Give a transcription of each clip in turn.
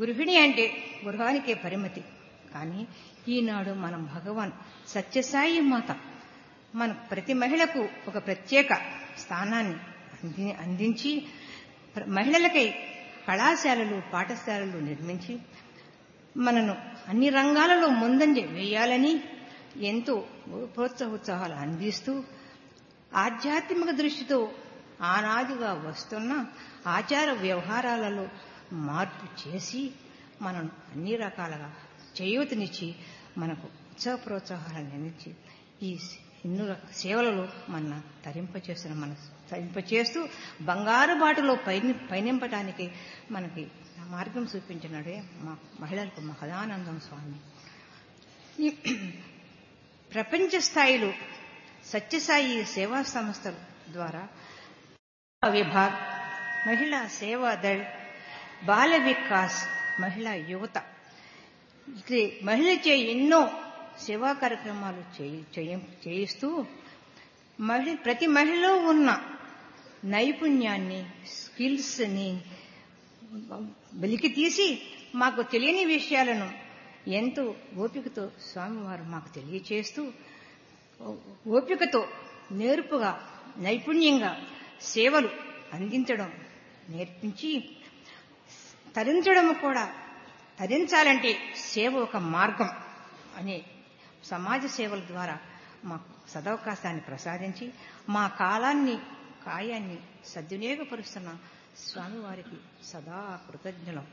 గృహిణి అంటే గృహానికే పరిమితి కానీ ఈనాడు మనం భగవాన్ సత్యసాయి మాత మన ప్రతి మహిళకు ఒక ప్రత్యేక స్థానాన్ని అంది అందించి ప్ర- మహిళలకై కళాశాలలు పాఠశాలలు నిర్మించి మనను అన్ని రంగాలలో ముందంజ వేయాలని ఎంతో ప్రోత్సాహోత్సాహాలు అందిస్తూ ఆధ్యాత్మిక దృష్టితో ఆనాదిగా వస్తున్న ఆచార వ్యవహారాలలో మార్పు చేసి మనం అన్ని రకాలుగా చేయూతనిచ్చి మనకు ఉత్సాహ ప్రోత్సాహాలను అందించి ఈ ఎన్నో రక- సేవలలో మన తరింపచేస్తున్న మన తరింపచేస్తూ బంగారు బాటలో పైని పయనింపడానికి మనకి మార్గం చూపించినాడే మా మహిళలకు మహదానందం స్వామి ఈ ప్రపంచ స్థాయిలో సత్యసాయి సేవా సంస్థల ద్వారా విభాగ్ మహిళా సేవా దళ్ బాల వికాస్ మహిళా యువత ఇది మహిళచే ఎన్నో సేవా కార్యక్రమాలు చేయి- చేయ- చేయిస్తూ మహిళ ప్రతి మహిళలో ఉన్న నైపుణ్యాన్ని స్కిల్స్ని వెలికి తీసి మాకు తెలియని విషయాలను ఎంతో ఓపికతో స్వామివారు మాకు తెలియచేస్తూ ఓపికతో నేర్పుగా నైపుణ్యంగా సేవలు అందించడం నేర్పించి తరించడం కూడా తరించాలంటే సేవ ఒక మార్గం అనే సమాజ సేవల ద్వారా మాకు సదవకాశాన్ని ప్రసాదించి మా కాలాన్ని కాయాన్ని సద్వినియోగపరుస్తున్న స్వామివారికి సదా కృతజ్ఞులం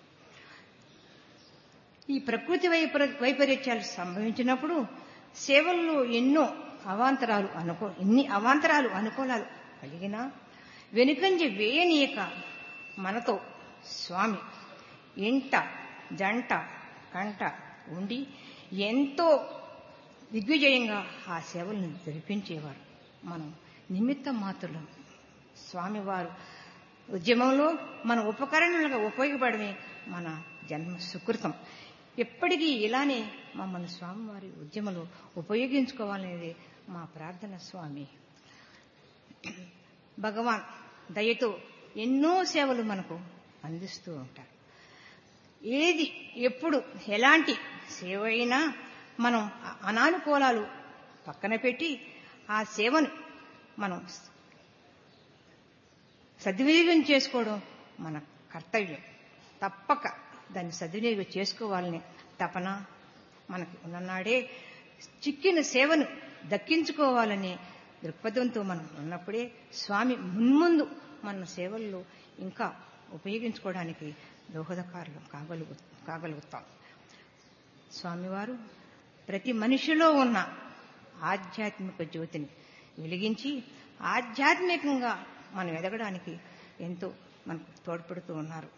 ఈ ప్రకృతి వైపర వైపరీత్యాలు సంభవించినప్పుడు సేవల్లో ఎన్నో అవాంతరాలు అనుకో ఎన్ని అవాంతరాలు అనుకూలాలు కలిగినా వెనుకంజ వేయనీయక మనతో స్వామి ఇంట జంట కంట ఉండి ఎంతో దిగ్విజయంగా ఆ సేవలను జరిపించేవారు మనం నిమిత్త మాత్రులం స్వామివారు ఉద్యమంలో మన ఉపకరణలుగా ఉపయోగపడమే మన జన్మ సుకృతం ఎప్పటికీ ఇలానే మమ్మల్ని స్వామివారి ఉద్యమంలో ఉపయోగించుకోవాలనేది మా ప్రార్థన స్వామి భగవాన్ దయతో ఎన్నో సేవలు మనకు అందిస్తూ ఉంటారు ఏది ఎప్పుడు ఎలాంటి సేవ అయినా మనం అనానుకూలాలు పక్కన పెట్టి ఆ సేవను మనం సద్వినియోగం చేసుకోవడం మన కర్తవ్యం తప్పక దాన్ని సద్వినియోగం చేసుకోవాలని తపన మనకు ఉన్ననాడే చిక్కిన సేవను దక్కించుకోవాలనే దృక్పథంతో మనం ఉన్నప్పుడే స్వామి మున్ముందు మన సేవల్లో ఇంకా ఉపయోగించుకోవడానికి దోహదకారులు కాగలుగు కాగలుగుతాం స్వామివారు ప్రతి మనిషిలో ఉన్న ఆధ్యాత్మిక జ్యోతిని వెలిగించి ఆధ్యాత్మికంగా మనం ఎదగడానికి ఎంతో మనకు తోడ్పడుతూ ఉన్నారు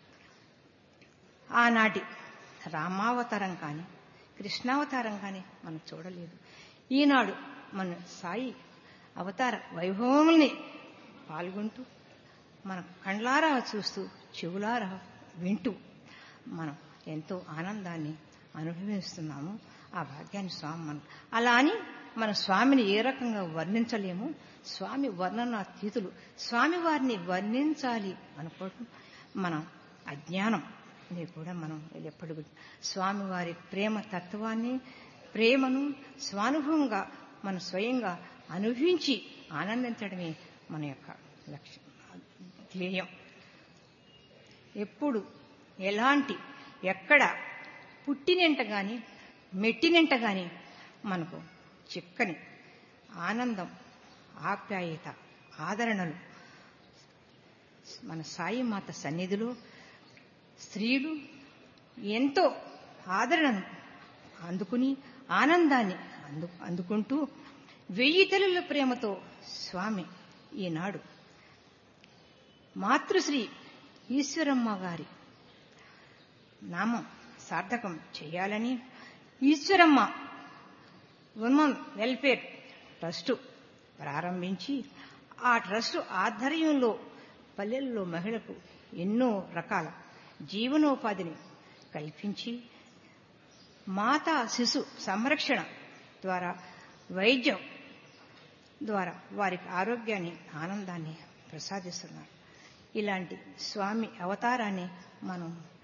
ఆనాటి రామావతారం కానీ కృష్ణావతారం కానీ మనం చూడలేదు ఈనాడు మన సాయి అవతార వైభవముల్ని పాల్గొంటూ మన కండ్లారా చూస్తూ చెవులారా వింటూ మనం ఎంతో ఆనందాన్ని అనుభవిస్తున్నాము ఆ భాగ్యాన్ని స్వామి మనం అలా అని మన స్వామిని ఏ రకంగా వర్ణించలేము స్వామి వర్ణనాతీతులు స్వామి వారిని వర్ణించాలి అనుకోవటం మన అజ్ఞానం ఇది కూడా మనం ఎప్పుడు స్వామివారి ప్రేమ తత్వాన్ని ప్రేమను స్వానుభవంగా మనం స్వయంగా అనుభవించి ఆనందించడమే మన యొక్క లక్ష్యం ధ్యేయం ఎప్పుడు ఎలాంటి ఎక్కడ పుట్టినంట కానీ మెట్టినంట కానీ మనకు చిక్కని ఆనందం ఆప్యాయత ఆదరణలు మన సాయి మాత సన్నిధిలో స్త్రీలు ఎంతో ఆదరణను అందుకుని ఆనందాన్ని అందు అందుకుంటూ వెయ్యి తల్లుల ప్రేమతో స్వామి ఈనాడు మాతృశ్రీ ఈశ్వరమ్మ గారి నామం సార్థకం చేయాలని ఈశ్వరమ్మ ఉమెన్ వెల్ఫేర్ ట్రస్టు ప్రారంభించి ఆ ట్రస్టు ఆధ్వర్యంలో పల్లెల్లో మహిళకు ఎన్నో రకాల జీవనోపాధిని కల్పించి మాతా శిశు సంరక్షణ ద్వారా వైద్యం ద్వారా వారికి ఆరోగ్యాన్ని ఆనందాన్ని ప్రసాదిస్తున్నారు ఇలాంటి స్వామి అవతారాన్ని మనం